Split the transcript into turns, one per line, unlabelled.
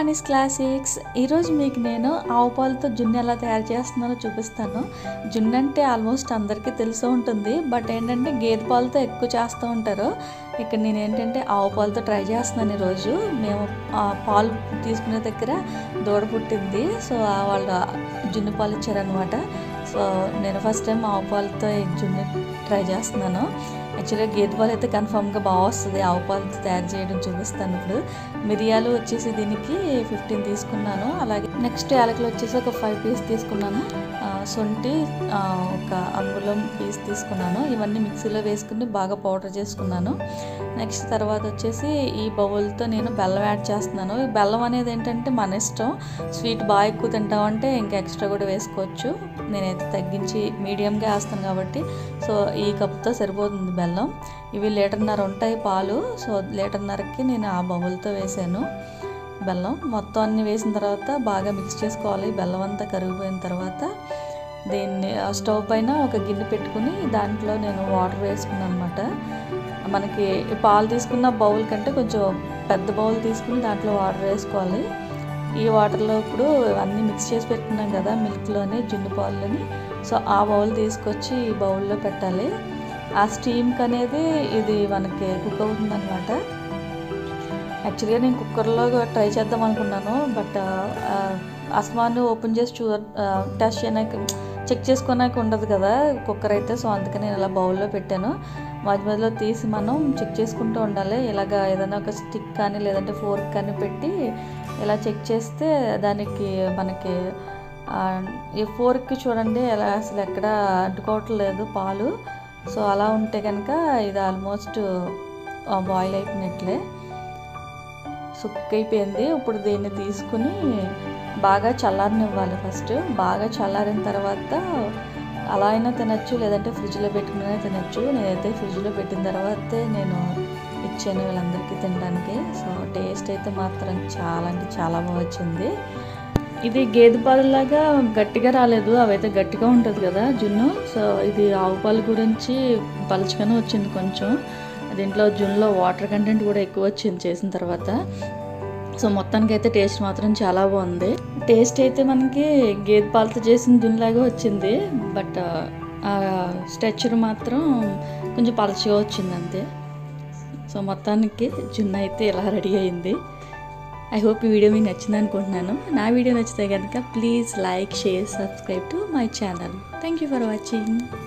వాణిస్ classics ఈరోజు మీకు నేను ఆవు పాలతో జున్ను ఎలా తయారు చేస్తున్నానో చూపిస్తాను జున్ను అంటే ఆల్మోస్ట్ అందరికీ తెలిసే ఉంటుంది బట్ ఏంటంటే గేదె పాలతో ఎక్కువ చేస్తూ ఉంటారు ఇక్కడ నేను ఏంటంటే ఆవు పాలతో ట్రై చేస్తున్నాను ఈరోజు మేము ఆ పాలు తీసుకునే దగ్గర దూడ పుట్టింది సో ఆ వాళ్ళ జున్ను పాలు ఇచ్చారనమాట సో నేను ఫస్ట్ టైం ఆవు పాలతో ఈ జున్ను ట్రై చేస్తున్నాను యాక్చువల్గా గేదె పాలు అయితే కన్ఫామ్గా బాగా వస్తుంది ఆవు పాలతో తయారు చేయడం చూపిస్తాను ఇప్పుడు మిరియాలు వచ్చేసి దీనికి ఫిఫ్టీన్ తీసుకున్నాను అలాగే నెక్స్ట్ యాలకులు వచ్చేసి ఒక ఫైవ్ పీస్ తీసుకున్నాను ఆ, శొంఠి ఆ, ఒక అంగుళం పీస్ తీసుకున్నాను ఇవన్నీ మిక్సీలో వేసుకుని బాగా పౌడర్ చేసుకున్నాను నెక్స్ట్ తర్వాత వచ్చేసి ఈ బౌల్తో నేను బెల్లం యాడ్ చేస్తున్నాను ఈ బెల్లం అనేది ఏంటంటే మన ఇష్టం స్వీట్ బాగా ఎక్కువ తింటామంటే ఇంకా ఎక్స్ట్రా కూడా వేసుకోవచ్చు నేనైతే తగ్గించి మీడియంగా వేస్తాను కాబట్టి సో ఈ కప్తో సరిపోతుంది బెల్లం ఇవి లీటర్న్నర ఉంటాయి పాలు సో లీటర్న్నరకి నేను ఆ బౌల్తో వేసాను బెల్లం మొత్తం అన్ని వేసిన తర్వాత బాగా మిక్స్ చేసుకోవాలి బెల్లం అంతా కరిగిపోయిన తర్వాత దీన్ని ఆ స్టవ్ పైన ఒక గిన్నె పెట్టుకుని దాంట్లో నేను వాటర్ వేసుకున్నాను అనమాట మనకి ఈ పాలు తీసుకున్న బౌల్ కంటే కొంచెం పెద్ద బౌల్ తీసుకుని దాంట్లో వాటర్ వేసుకోవాలి ఈ వాటర్లో ఇప్పుడు అన్నీ మిక్స్ చేసి పెట్టుకున్నాం కదా మిల్క్లోని జున్ను పాలని సో ఆ బౌల్ తీసుకొచ్చి ఈ బౌల్లో పెట్టాలి ఆ స్టీమ్కి అనేది ఇది మనకి కుక్ అవుతుందన్నమాట యాక్చువల్గా నేను కుక్కర్లో ట్రై చేద్దాం అనుకున్నాను బట్ అస్మాను ఓపెన్ చేసి చూ టెస్ట్ చేయడానికి చెక్ చేసుకోడానికి ఉండదు కదా కుక్కర్ అయితే సో అందుకని నేను ఇలా బౌల్లో పెట్టాను మధ్య మధ్యలో తీసి మనం చెక్ చేసుకుంటూ ఉండాలి ఇలాగ ఏదైనా ఒక స్టిక్ కానీ లేదంటే ఫోర్క్ కానీ పెట్టి ఇలా చెక్ చేస్తే దానికి మనకి ఆ, ఈ ఫోర్క్కి చూడండి ఎలా అసలు ఎక్కడ అంటుకోవట్లేదు పాలు సో అలా ఉంటే కనుక ఇది ఆల్మోస్ట్ బాయిల్ అయిపోయినట్లే సుక్ అయిపోయింది ఇప్పుడు దీన్ని తీసుకుని బాగా చల్లారనివ్వాలి ఫస్ట్ బాగా చల్లారిన తర్వాత అలా అయినా తినచ్చు లేదంటే ఫ్రిడ్జ్లో పెట్టుకుని తినచ్చు నేనైతే ఫ్రిడ్జ్లో పెట్టిన తర్వాతే నేను ఇచ్చాను వీళ్ళందరికీ తినడానికి సో టేస్ట్ అయితే మాత్రం చాలా అంటే చాలా బాగా వచ్చింది ఇది గేదె పాలలాగా గట్టిగా రాలేదు అవైతే గట్టిగా ఉంటుంది కదా జున్ను సో ఇది ఆవు పాలు గురించి పలుచగానే వచ్చింది కొంచెం దీంట్లో జున్నులో వాటర్ కంటెంట్ కూడా ఎక్కువ వచ్చింది చేసిన తర్వాత సో మొత్తానికి అయితే టేస్ట్ మాత్రం చాలా బాగుంది టేస్ట్ అయితే మనకి గేదె పాలతో చేసిన జున్నులాగా వచ్చింది బట్ స్ట్రెచర్ మాత్రం కొంచెం పలచగా వచ్చింది అంతే సో మొత్తానికి జున్ను అయితే ఇలా రెడీ అయింది ఐ హోప్ ఈ వీడియో మీకు నచ్చింది అనుకుంటున్నాను నా వీడియో నచ్చితే కనుక please like share subscribe to my channel thank you for watching